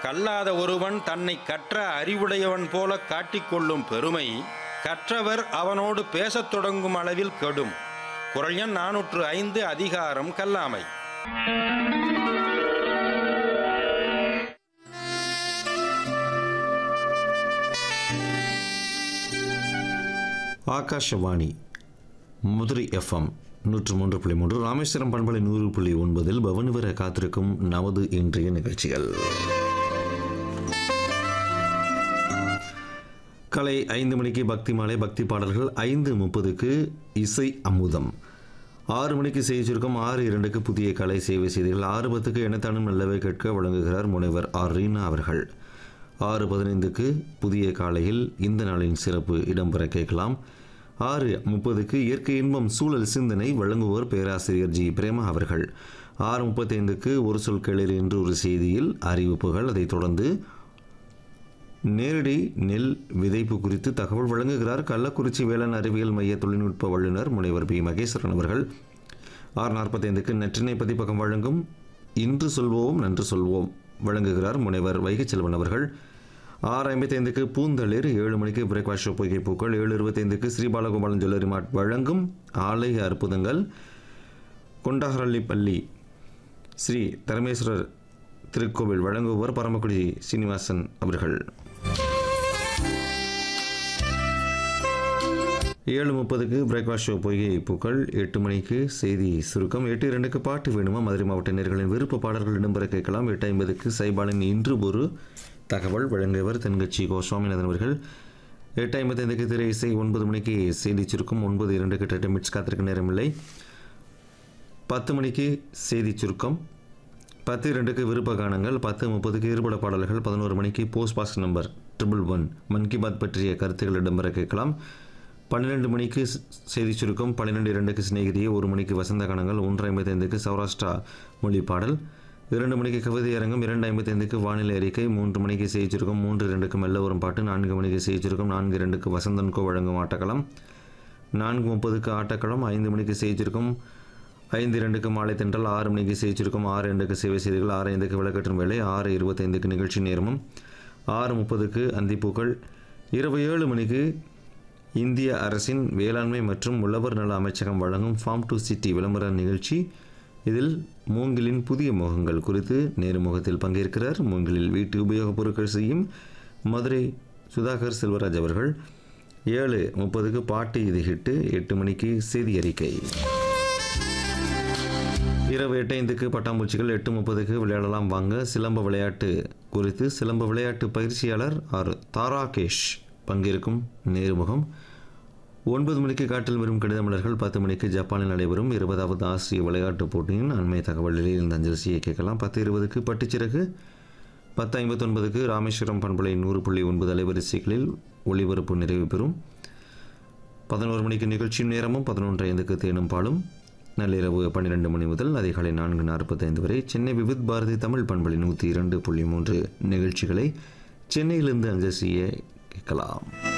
கல்லாத ஒருவன் தன்னை கற்ற அறிவுடையவன் போல காட்டிக்கொள்ளும் பெருமை கற்றவர் அவனோடு பேசத் தொடங்கும் அளவில் கெடும் குரல் எண் நானூற்று ஐந்து அதிகாரம் கல்லாமை ஆகாஷவாணி மதுரை எஃப்எம் நூற்று மூன்று புள்ளி மூன்று ராமேஸ்வரம் பண்பலை நூறு புள்ளி ஒன்பதில் பவனி வர காத்திருக்கும் நமது இன்றைய நிகழ்ச்சிகள் கலை ஐந்து மணிக்கு பக்தி மாலை பக்தி பாடல்கள் ஐந்து முப்பதுக்கு இசை அமுதம் ஆறு மணிக்கு செய்தி சுருக்கம் ஆறு இரண்டுக்கு புதிய கலை சேவை செய்திகள் ஆறு பத்துக்கு எனத்தானும் நல்லவை கேட்க வழங்குகிறார் முனைவர் ஆர் ரீனா அவர்கள் ஆறு பதினைந்துக்கு புதிய காலையில் இந்த நாளின் சிறப்பு இடம்பெற கேட்கலாம் ஆறு முப்பதுக்கு இயற்கை இன்பம் சூழல் சிந்தனை வழங்குவோர் பேராசிரியர் ஜி பிரேமா அவர்கள் ஆறு முப்பத்தைந்துக்கு ஒரு சொல் கேளீர் என்று ஒரு செய்தியில் அறிவிப்புகள் அதைத் தொடர்ந்து நேரடி நெல் விதைப்பு குறித்து தகவல் வழங்குகிறார் கள்ளக்குறிச்சி வேளாண் அறிவியல் மைய தொழில்நுட்ப வல்லுநர் முனைவர் பி மகேஸ்வரன் அவர்கள் ஆறு நாற்பத்தைந்துக்கு நற்றினை பதிப்பகம் வழங்கும் இன்று சொல்வோம் நன்று சொல்வோம் வழங்குகிறார் முனைவர் வைகை செல்வன் அவர்கள் ஆறு ஐம்பத்தைந்துக்கு பூந்தளிர் ஏழு மணிக்கு பிரேக்ஃபாஸ்ட் ஷோ பொய்கை பூக்கள் ஏழு இருபத்தைந்துக்கு ஸ்ரீபாலகோபாலன் ஜுவல்லரி மார்ட் வழங்கும் ஆலய அற்புதங்கள் கொண்டாரள்ளிப்பள்ளி ஸ்ரீ தரமேஸ்வரர் திருக்கோவில் வழங்குபவர் பரமக்குடி சீனிவாசன் அவர்கள் ஏழு முப்பதுக்கு பிரேக்ஃபாஸ்ட் ஷோ பொய்கை பூக்கள் எட்டு மணிக்கு செய்தி சுருக்கம் எட்டு இரண்டுக்கு பாட்டு வேணுமா மதுரை மாவட்ட நேர்களின் விருப்ப பாடல்கள் இடம்பெற கேட்கலாம் எட்டு ஐம்பதுக்கு சைபாலின் இன்று ஒரு தகவல் வழங்கியவர் தென்கட்சி கோ சுவாமிநாதன் அவர்கள் எட்டு ஐம்பத்தைந்துக்கு திரை இசை ஒன்பது மணிக்கு செய்தி சுருக்கம் ஒன்பது இரண்டுக்கு டெட்ட மிட்ஸ் காத்திருக்க நேரமில்லை பத்து மணிக்கு செய்தி சுருக்கம் பத்து இரண்டுக்கு விருப்ப கானங்கள் பத்து முப்பதுக்கு இருபட பாடல்கள் பதினோரு மணிக்கு post pass number triple one Mann Ki Baat பற்றிய கருத்துக்கள் இடம்பெற கேட்கலாம் பன்னிரெண்டு மணிக்கு ஸ்- செய்தி சுருக்கம் பன்னிரெண்டு இரண்டுக்கு சிநேகிதியே ஒரு மணிக்கு வசந்த கணங்கள் ஒன்று ஐம்பத்தைந்துக்கு சௌராஷ்டிரா மொழி பாடல் இரண்டு மணிக்கு கவிதை அரங்கம் இரண்டு ஐம்பத்தைந்துக்கு வானிலை அறிக்கை மூன்று மணிக்கு செய்தி சுருக்கம் மூன்று இரண்டுக்கு மெல்ல வரும் பாட்டு நான்கு மணிக்கு செய்தி சுருக்கம் நான்கு இரண்டுக்கு வசந்தன்கோ வழங்கும் ஆட்டக்களம் நான்கு முப்பதுக்கு ஆட்டக்களம் ஐந்து மணிக்கு செய்தி சுருக்கம் ஐந்து இரண்டுக்கு மாலை தென்றல் ஆறு மணிக்கு செய்தி சுருக்கம் ஆறு இரண்டுக்கு சேவை செய்திகள் ஆறு ஐந்துக்கு விளக்கற்றும் வேலை ஆறு இருபத்தைந்துக்கு நிகழ்ச்சி நேரமும் ஆறு முப்பதுக்கு அந்திப்பூக்கள் இரவு ஏழு மணிக்கு இந்திய அரசின் வேளாண்மை மற்றும் உழவர் நல அமைச்சகம் வழங்கும் ஃபார்ம் டு சிட்டி விளம்பர நிகழ்ச்சி இதில் மூங்கிலின் புதிய முகங்கள் குறித்து நேர்முகத்தில் பங்கேற்கிறார் மூங்கிலில் வீட்டு உபயோகப் பொருட்கள் செய்யும் மதுரை சுதாகர் செல்வராஜ் அவர்கள் ஏழு முப்பதுக்கு பாட்டு இது ஹிட்டு எட்டு மணிக்கு செய்தி அறிக்கை இரவு எட்டு ஐந்துக்கு பட்டாம்பூச்சிகள் எட்டு முப்பதுக்கு விளையாடலாம் வாங்க சிலம்ப விளையாட்டு குறித்து சிலம்ப விளையாட்டு பயிற்சியாளர் ஆர் தாராகேஷ் பங்கேற்கும் நேர்முகம் ஒன்பது மணிக்கு காட்டில் வரும் கடிதமலர்கள் பத்து மணிக்கு ஜப்பானில் நடைபெறும் இருபதாவது ஆசிய விளையாட்டுப் போட்டியின் அண்மை தகவல்களில் இந்த அஞ்சலிசியை கேட்கலாம் பத்து இருபதுக்கு பட்டுச்சிறகு பத்து ஐம்பத்தொன்பதுக்கு ராமேஸ்வரம் பண்பலை நூறு புள்ளி ஒன்பது அலைவரிசைகளில் ஒளிபரப்பு நிறைவு பெறும் பதினோரு மணிக்கு நிகழ்ச்சி நேரமும் பதினொன்று ஐந்துக்கு தேனும் பாலும் நள்ளிரவு பன்னிரெண்டு மணி முதல் அதிகாலை நான்கு நாற்பத்தைந்து வரை சென்னை விவித் பாரதி தமிழ் பண்பலை நூற்றி இரண்டு புள்ளி மூன்று நிகழ்ச்சிகளை சென்னையிலிருந்து அஞ்சல் செய்ய கேட்கலாம்